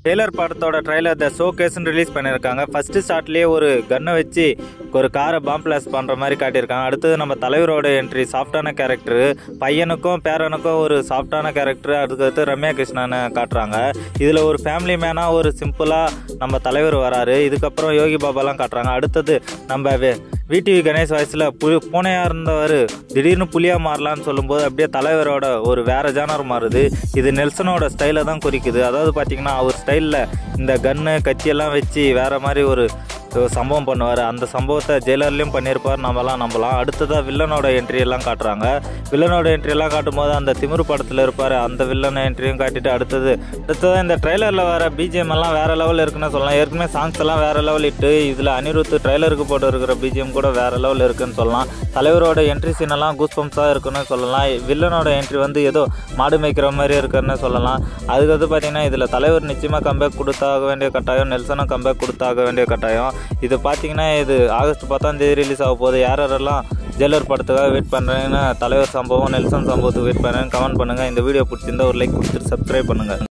Taylor படத்தோட trailer the show கேஸ்ன்னு release பண்ணியிருக்காங்க ஃபர்ஸ்ட் ஷாட்லேயே ஒரு கன்னை வச்சு ஒரு காரை பாம் பிளாஸ் பண்ணுற மாதிரி காட்டியிருக்காங்க அடுத்தது நம்ம தலைவரோட என்ட்ரி சாஃப்டான கேரக்டர் பையனுக்கும் பேரனுக்கும் ஒரு சாஃப்டான கேரக்டர் அதுக்கடுத்து ரம்யா கிருஷ்ணனை காட்டுறாங்க இதில் ஒரு ஃபேமிலி மேனாக ஒரு சிம்பிளாக நம்ம தலைவர் வராரு இதுக்கப்புறம் யோகி பாபாலாம் காட்டுறாங்க அடுத்தது நம்ம வே- விடிவி கணேஷ் வயசில் பு பூனையாக இருந்தவர் திடீர்னு புலியாக மாறலான்னு சொல்லும்போது அப்படியே தலைவரோட ஒரு வேற ஜானர் மாறுது இது நெல்சனோட ஸ்டைலை தான் குறிக்குது அதாவது பார்த்தீங்கன்னா அவர் ஸ்டைலில் இந்த கன்னு கத்தியெல்லாம் வச்சு வேற மாதிரி ஒரு ஒரு சம்பவம் பண்ணுவார் அந்த சம்பவத்தை ஜெயிலர்லேயும் பண்ணியிருப்பார் நம்மலாம் நம்பலாம் அடுத்ததாக வில்லனோட என்ட்ரி எல்லாம் காட்டுறாங்க வில்லனோட என்ட்ரி எல்லாம் காட்டும்போது அந்த திமிரு படத்தில் இருப்பார் அந்த வில்லன் என்ட்ரியும் காட்டிட்டு அடுத்தது அடுத்ததாக இந்த ட்ரைலரில் வர பிஜிஎம் எல்லாம் வேற லெவல் இருக்குன்னு சொல்லலாம் ஏற்கனவே சாங்ஸ் எல்லாம் வேற லெவல் இட்டு இதில் அனிருத் ட்ரைலருக்கு போட்டு இருக்கிற பிஜிஎம் கூட வேற லெவல் இருக்குன்னு சொல்லலாம் தலைவரோட என்ட்ரி சீன் எல்லாம் கூஸ் பம்ப்ஸாக இருக்குன்னு சொல்லலாம் வில்லனோட என்ட்ரி வந்து ஏதோ மாடு மேய்க்கிற மாதிரி இருக்குன்னு சொல்லலாம் அதுக்கடுத்து பார்த்தீங்கன்னா இதில் தலைவர் நிச்சயமாக கம்பேக் கொடுத்தாக வேண்டிய கட்டாயம் நெல்சனும் கம்பேக் கொடுத்தாக வேண்டிய கட்டாயம் இது பார்த்தீங்கன்னா இது ஆகஸ்ட் பத்தாம் தேதி ரிலீஸ் ஆக போகுது யார் யாரெல்லாம் ஜெயிலர் படத்துக்காக வெயிட் பண்ணுறேன்னு தலைவர் சம்பவம் நெல்சன் சம்பவத்துக்கு வெயிட் பண்ணுறேன்னு கமெண்ட் பண்ணுங்கள் இந்த வீடியோ பிடிச்சிருந்தா ஒரு லைக் கொடுத்துட்டு சப்ஸ்கிரைப் பண்ணுங்கள்